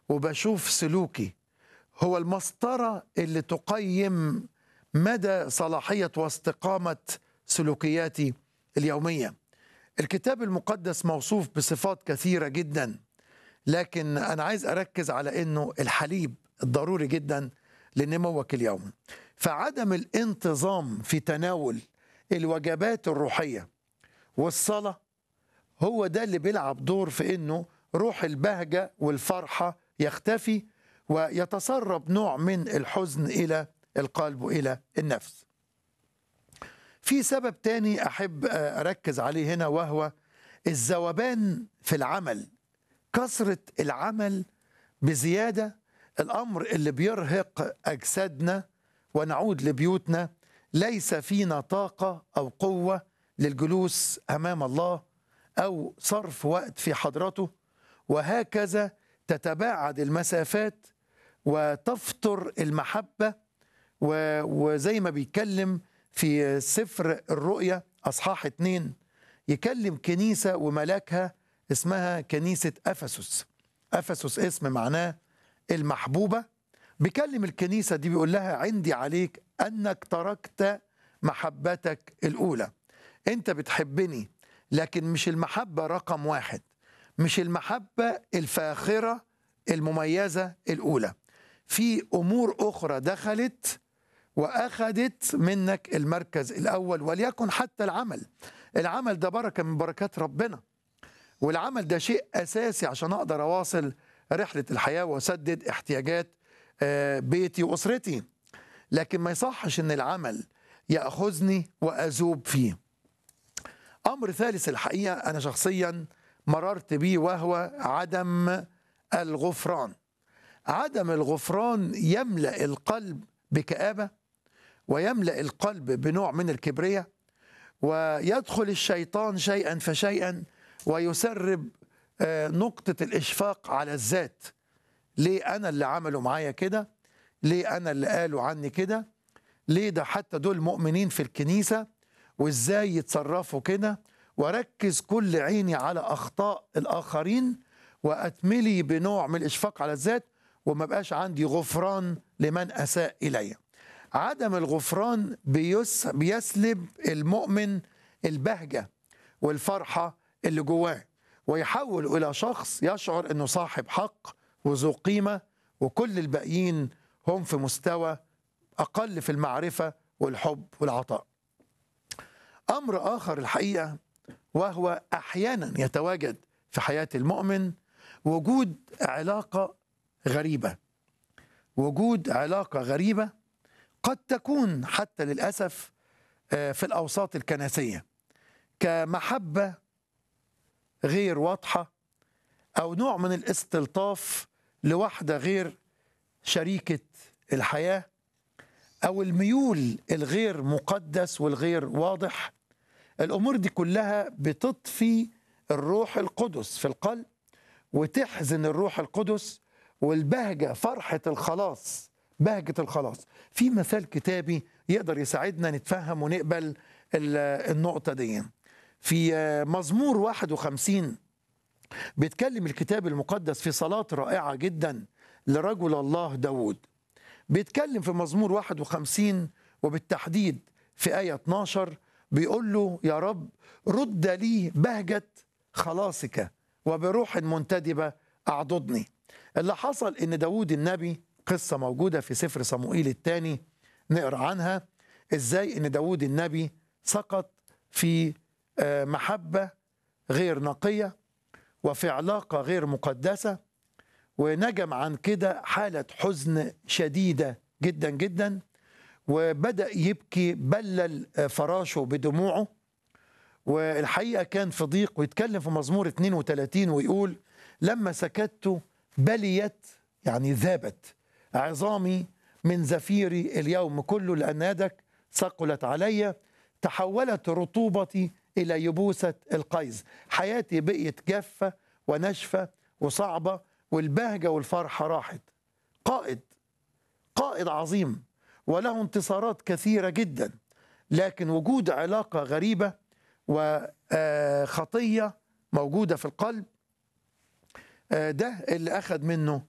وبشوف سلوكي هو المسطرة اللي تقيم مدى صلاحية واستقامة سلوكياتي اليومية الكتاب المقدس موصوف بصفات كثيرة جدا لكن أنا عايز أركز على أنه الحليب الضروري جدا لنموك اليومي فعدم الانتظام في تناول الوجبات الروحية والصلاة هو ده اللي بيلعب دور في أنه روح البهجة والفرحة يختفي ويتسرب نوع من الحزن إلى القلب وإلى النفس في سبب تاني أحب أركز عليه هنا وهو الذوبان في العمل كثرة العمل بزيادة الأمر اللي بيرهق أجسادنا ونعود لبيوتنا ليس فينا طاقة أو قوة للجلوس أمام الله أو صرف وقت في حضرته وهكذا تتباعد المسافات وتفطر المحبة وزي ما بيتكلم في سفر الرؤيا أصحاح اتنين يكلم كنيسة وملاكها اسمها كنيسة أفسس أفسس اسم معناه المحبوبة بيكلم الكنيسة دي بيقول لها عندي عليك أنك تركت محبتك الأولى أنت بتحبني لكن مش المحبة رقم واحد مش المحبة الفاخرة المميزة الأولى في أمور أخرى دخلت وأخذت منك المركز الأول وليكن حتى العمل العمل ده بركة من بركات ربنا والعمل ده شيء أساسي عشان أقدر أواصل رحلة الحياة وأسدد احتياجات بيتي وأسرتي لكن ما يصحش أن العمل يأخذني وأذوب فيه أمر ثالث الحقيقة أنا شخصيا مررت به وهو عدم الغفران عدم الغفران يملأ القلب بكآبة ويملأ القلب بنوع من الكبرية ويدخل الشيطان شيئا فشيئا ويسرب نقطة الإشفاق على الذات ليه أنا اللي عملوا معايا كده ليه أنا اللي قالوا عني كده ليه ده حتى دول مؤمنين في الكنيسة وإزاي يتصرفوا كده وأركز كل عيني على أخطاء الآخرين وأتملي بنوع من الإشفاق على الذات وما بقاش عندي غفران لمن أساء إلي عدم الغفران بيس بيسلب المؤمن البهجة والفرحة اللي جواه ويحول إلى شخص يشعر أنه صاحب حق وذو قيمة وكل الباقيين هم في مستوى أقل في المعرفة والحب والعطاء أمر آخر الحقيقة وهو أحيانا يتواجد في حياة المؤمن وجود علاقة غريبة وجود علاقة غريبة قد تكون حتى للأسف في الأوساط الكنسية كمحبة غير واضحة أو نوع من الاستلطاف لواحدة غير شريكة الحياة أو الميول الغير مقدس والغير واضح الأمور دي كلها بتطفي الروح القدس في القلب وتحزن الروح القدس والبهجة فرحة الخلاص بهجة الخلاص في مثال كتابي يقدر يساعدنا نتفهم ونقبل النقطة دي في مزمور 51 بيتكلم الكتاب المقدس في صلاة رائعة جدا لرجل الله داود بيتكلم في مزمور 51 وبالتحديد في آية 12 بيقول له يا رب رد لي بهجة خلاصك وبروح منتدبة أعضدني اللي حصل إن داود النبي قصة موجودة في سفر صموئيل الثاني نقرأ عنها إزاي إن داود النبي سقط في محبة غير نقية وفي علاقة غير مقدسة ونجم عن كده حالة حزن شديدة جدا جدا وبدأ يبكي بلل فراشه بدموعه والحقيقة كان في ضيق ويتكلم في مزمور 32 ويقول لما سكت بليت يعني ذابت عظامي من زفيري اليوم كله لأن يدك ثقلت علي تحولت رطوبتي إلى يبوسة القيز حياتي بقيت جافة وناشفة وصعبة والبهجة والفرحة راحت قائد قائد عظيم وله انتصارات كثيرة جدا لكن وجود علاقة غريبة وخطية موجودة في القلب ده اللي أخذ منه